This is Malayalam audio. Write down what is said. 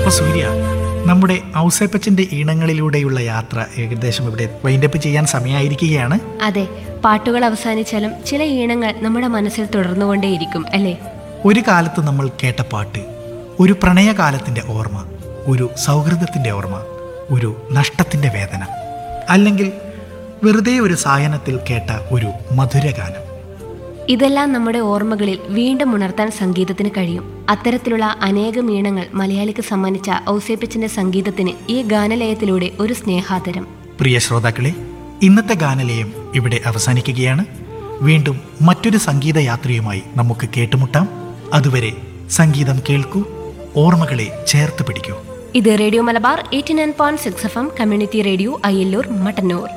അപ്പൊ സൂര്യ നമ്മുടെ ഔസേപ്പച്ചന്റെ ഈണങ്ങളിലൂടെയുള്ള യാത്ര ഏകദേശം ഇവിടെ വൈൻഡപ്പ് ചെയ്യാൻ സമയമായിരിക്കുകയാണ് അതെ പാട്ടുകൾ അവസാനിച്ചാലും ചില ഈണങ്ങൾ നമ്മുടെ മനസ്സിൽ തുടർന്നുകൊണ്ടേയിരിക്കും അല്ലേ ഒരു കാലത്ത് നമ്മൾ കേട്ട പാട്ട് ഒരു പ്രണയകാലത്തിന്റെ ഓർമ്മ ഒരു സൗഹൃദത്തിന്റെ ഓർമ്മ ഒരു നഷ്ടത്തിന്റെ വേദന അല്ലെങ്കിൽ വെറുതെ ഒരു സായനത്തിൽ കേട്ട ഒരു മധുരഗാനം ഇതെല്ലാം നമ്മുടെ ഓർമ്മകളിൽ വീണ്ടും ഉണർത്താൻ സംഗീതത്തിന് കഴിയും അത്തരത്തിലുള്ള അനേകം ഈണങ്ങൾ മലയാളിക്ക് സമ്മാനിച്ച ഔസേപ്പച്ചന്റെ സംഗീതത്തിന് ഈ ഗാനലയത്തിലൂടെ ഒരു സ്നേഹാദരം പ്രിയ ശ്രോതാക്കളെ ഇന്നത്തെ ഗാനലയം ഇവിടെ അവസാനിക്കുകയാണ് വീണ്ടും മറ്റൊരു സംഗീത യാത്രയുമായി നമുക്ക് കേട്ടുമുട്ടാം അതുവരെ സംഗീതം കേൾക്കൂ ഓർമ്മകളെ ചേർത്ത് പിടിക്കൂ ഇത് radio Malabar eighty nine point six F M community radio Ayyalloor Mattannur